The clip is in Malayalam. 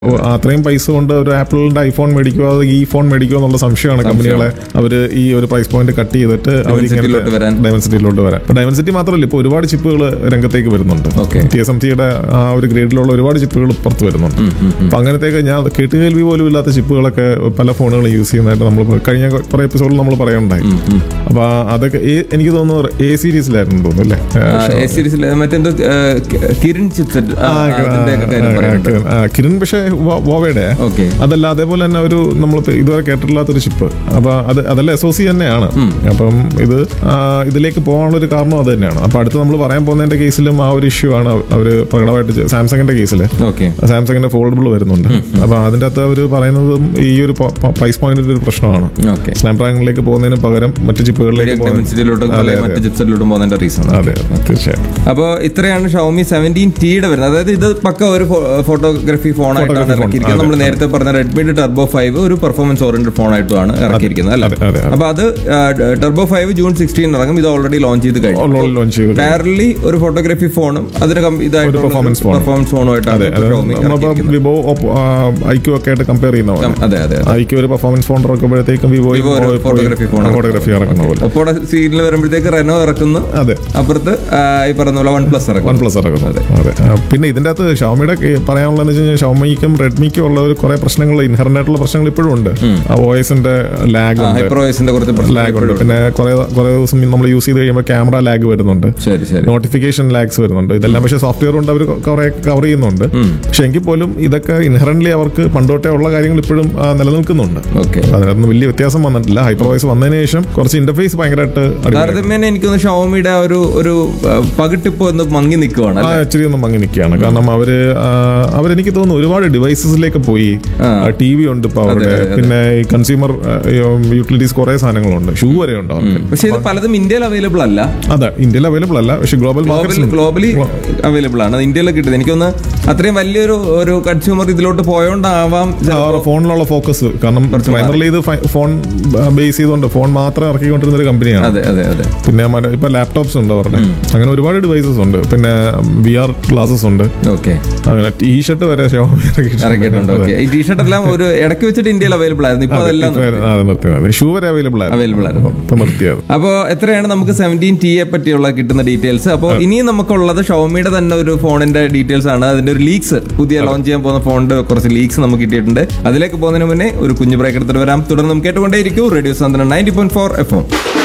ഓ, അത്രയും പൈസ കൊണ്ട് ഒരു ആപ്പിളിന്റെ ഐഫോൺ മേടിക്കുമോ അത് ഈ ഫോൺ മേടിക്കുമോ എന്നുള്ള സംശയമാണ് കമ്പനികളെ അവര് ഈ ഒരു പ്രൈസ് പോയിന്റ് കട്ട് ചെയ്തിട്ട് Dimensity-ലോട്ട് വരാൻ. ഡയമൻസിറ്റിയിലോട്ട് വരാൻ ഡയമൻസിറ്റി മാത്രമല്ല ഇപ്പോൾ ഒരുപാട് ചിപ്പുകൾ രംഗത്തേക്ക് വരുന്നുണ്ട് Okay. ടി എസ് എം ടിയുടെ ആ ഒരു ഗ്രേഡിലുള്ള ഒരുപാട് ചിപ്പുകൾ പുറത്ത് വരുന്നുണ്ട് അപ്പൊ അങ്ങനത്തേക്ക് ഞാൻ കേട്ടുകേൾവി പോലും ഇല്ലാത്ത ചിപ്പുകളൊക്കെ പല ഫോണുകളും യൂസ് ചെയ്യുന്നതായിട്ട് നമ്മൾ കഴിഞ്ഞ കുറെ എപ്പിസോഡിൽ നമ്മൾ പറയുന്നുണ്ടായി അപ്പൊ അതൊക്കെ ഏ- എനിക്ക് തോന്നുന്നു എ സീരീസിലായിരുന്നു തോന്നുന്നു അല്ലേ എ സീരീസിൽ മറ്റെന്തോ ആ, കിരൺ ചിപ്സെറ്റ് അതിന്റെ ഒക്കെ കാര്യം പറയുന്നുണ്ട് ആ, കിരൺ പക്ഷേ വോവയുടെ ഓക്കെ അതല്ല അതേപോലെ തന്നെ ഒരു നമ്മൾ ഇതുവരെ കേട്ടിട്ടില്ലാത്തൊരു ചിപ്പ് അപ്പൊ അത് അതല്ല എസ് ഒ സി തന്നെയാണ് അപ്പം ഇത് ആ, ഇതിലേക്ക് പോകാനുള്ള ഒരു കാരണം അത് തന്നെയാണ് അപ്പൊ അടുത്ത് നമ്മൾ പറയാൻ പോകുന്നതിന്റെ കേസിലും ആ ഒരു ഇഷ്യൂ ആണ് അവര് പ്രകടമായിട്ട് ചെ- സാംസങ്ങിന്റെ കേസിൽ ഓക്കെ സാംസങ്ങിന്റെ ഫോൾഡബിൾ വരുന്നുണ്ട് അപ്പൊ അതിന്റെ അകത്ത് അവർ പറയുന്നതും ഈ ഒരു പ്രൈസ് പോയിന്റിന്റെ ഒരു പ്രശ്നമാണ് ഓക്കെ സ്നാപ്ഡ്രാഗണിലേക്ക് പോകുന്നതിന് പകരം മറ്റു ചിപ്പുകളിലേക്ക് പോകുന്നത് ഡെമൻസിറ്റിയിലോട്ടും അതെ, മറ്റു ചിപ്സെറ്റിലോട്ടും പോകുന്നതിന്റെ റീസൺ അതെ അതെ, തീർച്ചയായും അപ്പോൾ ഇത്രയാണ് ഷോമി സെവൻറ്റീൻ ടിയുടെ വരുന്നത് അതായത് ഇത് പക്ക ഒരു ഫോട്ടോഗ്രാഫി ഫോണായിട്ടാണ് Photography phone, ഇറക്കിയിരിക്കുന്നത് നമ്മൾ നേരത്തെ പറഞ്ഞ റെഡ്മിയുടെ ടെർബോ ഫൈവ് ഒരു പെർഫോമൻസ് ഓറിയന്റഡ് ഫോണായിട്ടുമാണ് ഇറക്കിയിരിക്കുന്നത് അല്ലേ അതെ, അതെ, അതെ. അപ്പൊ അത് ടെർബോ ഫൈവ് ജൂൺ സിക്സ്റ്റീൻ ഇറങ്ങും ഇത് ഓൾറെഡി ലോഞ്ച് ചെയ്ത് കഴിഞ്ഞു ലോഞ്ച് ചെയ്തു പാരലി ഒരു ഫോട്ടോഗ്രാഫി ഫോണും അതിന് കം- ഇതായിട്ടുള്ള ഒരു performance phone. പെർഫോമൻസ് ഫോണുമായിട്ടാണ് അതെ അതെ ഷോമി നമ്മളിപ്പോ ഇറക്കിയിരിക്കുന്നത്. വിവോ ഐക്യു ഒക്കെ ആയിട്ട് കമ്പയർ ചെയ്യുന്ന പോലെ അതെ അതെ ഐക്യു ഒരു പെർഫോമൻസ് ഫോൺ ഇറക്കുമ്പോഴത്തേക്കും വിവോ Vivo ഒരു photography phone ഫോട്ടോഗ്രാഫി ഇറക്കുന്ന പോലെ ഒപ്പോടെ സീരിയൽ വരുമ്പോഴത്തേക്ക് റെനോ ഇറക്കുന്നു അതെ അപ്പുറത്ത് ആ, ഈ പറഞ്ഞ പോലെ വൺ പ്ലസ് വൺ ഇറക്കുന്നു പ്ലസ് ഇറക്കുന്നു അതെ ആ, പിന്നെ ഇതിന്റെ അകത്ത് ഷവമിയുടെ പറയാനുള്ളതെന്ന് വെച്ച് കഴിഞ്ഞാൽ ഷവമിക്കും റെഡ്മിക്കും ഉള്ള ഒരു കുറെ പ്രശ്നങ്ങൾ ഇൻഹറന്റ് ആയിട്ടുള്ള പ്രശ്നങ്ങൾ ഇപ്പോഴും ഉണ്ട് ആ വോയിസിന്റെ ലാഗ് ഉണ്ട് ഹൈപ്രോയിസിന്റെ കുറച്ച് പ്രശ്നം ലാഗ് ഉണ്ട് പിന്നെ കുറെ കുറെ ദിവസം നമ്മൾ യൂസ് ചെയ്ത് കഴിയുമ്പോൾ ക്യാമറ ലാഗ് വരുന്നുണ്ട് ശരി ശരി നോട്ടിഫിക്കേഷൻ ലാഗ്സ് വരുന്നുണ്ട് ഇതെല്ലാം പക്ഷേ സോഫ്റ്റ്വെയർ കൊണ്ട് അവർ കുറെ കവർ ചെയ്യുന്നുണ്ട് പക്ഷെ എങ്കിൽ പോലും ഇതൊക്കെ ഇൻഹറന്റ്ലി അവർക്ക് പണ്ടോട്ടേ ഉള്ള കാര്യങ്ങൾ ഇപ്പോഴും ആ, നിലനിൽക്കുന്നുണ്ട് ഓക്കെ അതിനകത്ത് വലിയ വ്യത്യാസം വന്നിട്ടില്ല ഹൈപ്പർ വോയിസ് വന്നതിന് ശേഷം കുറച്ച് ഇന്റർഫേസ് ഭയങ്കരമായിട്ട് അടിപൊളിയായി. താരതമ്യേന എനിക്കൊന്ന് ഷോമിയുടെ ഒരു ഒരു ആ, പകിട്ടിപ്പോ ഒന്ന് മങ്ങി നിൽക്കുവാണ് ആ ഇച്ചിരി ഒന്ന് മങ്ങി നിൽക്കുകയാണ് കാരണം അവര് ആ, അവരെനിക്ക് തോന്നുന്നു ഒരുപാട് ഡിവൈസസിലേക്ക് പോയി ടി വി ഉണ്ട് ഇപ്പൊ അവരുടെ പിന്നെ ഈ കൺസ്യൂമർ യൂട്ടിലിറ്റീസ് കുറെ സാധനങ്ങളുണ്ട് ഷൂ വരെ ഉണ്ട് അവർക്ക് പക്ഷെ ഇത് പലതും ഇന്ത്യയിൽ അവൈലബിൾ അല്ല അതെ ഇന്ത്യയിൽ അവൈലബിൾ അല്ല പക്ഷെ ഗ്ലോബൽ മാർക്കറ്റ്സ് ഗ്ലോബലി അവൈലബിൾ ആണ് ഇന്ത്യയിൽ കിട്ടുന്നത് എനിക്കൊന്ന് അത്രയും വലിയൊരു ഒരു കൺസ്യൂമർ ഇതിലോട്ട് പോയോണ്ടാവാം ഫോണിലുള്ള ഫോക്കസ് കാരണം പ്രൈമറിലി ഇത് ഫോൺ ബേസ് ചെയ്തുകൊണ്ട് ഫോൺ മാത്രം ഇറക്കിക്കൊണ്ടിരുന്ന ഒരു കമ്പനിയാണ് അതെ അതെ അതെ പിന്നെ മറ്റേ ഇപ്പൊ ലാപ്ടോപ്സ് ഉണ്ട് അവരുടെ അങ്ങനെ ഒരുപാട് ഡിവൈസസ് ഉണ്ട് പിന്നെ വി ആർ ക്ലാസ്സസ് ഉണ്ട് ഓക്കെ അങ്ങനെ ടീ ഷർട്ട് വരെ Xiaomi ഇറക്കിയിട്ടുണ്ട് ഓക്കെ ഈ ടീഷർട്ട് എല്ലാം ഒരു ഇടയ്ക്ക് വെച്ചിട്ട് ഇന്ത്യയിൽ അവൈലബിൾ ആയിരുന്നു ഇപ്പൊ അതെല്ലാം ഷൂ വരെ അവൈലബിൾ ആയിരുന്നു അവൈലബിൾ ആയിരുന്നു ഇപ്പൊ നിർത്തിയത് അപ്പോൾ എത്രയാണ് നമുക്ക് സെവൻറ്റീൻ ടിയെ പറ്റിയുള്ള കിട്ടുന്ന ഡീറ്റെയിൽസ് അപ്പോൾ ഇനിയും നമുക്കുള്ളത് ഷോമിയുടെ തന്നെ ഒരു ഫോണിന്റെ ഡീറ്റെയിൽസ് ആണ് അതിന്റെ ഒരു ലീക്സ് പുതിയ ലോഞ്ച് ചെയ്യാൻ പോകുന്ന ഫോണിന്റെ കുറച്ച് ലീക്സ് നമുക്ക് കിട്ടിയിട്ടുണ്ട് അതിലേക്ക് പോകുന്നതിന് മുന്നേ ഒരു കുഞ്ഞു ബ്രേക്ക് എടുത്തിട്ട് വരാം തുടർന്ന് നമുക്ക് കേട്ടുകൊണ്ടേയിരിക്കും radio Santhwanam ninety point four F M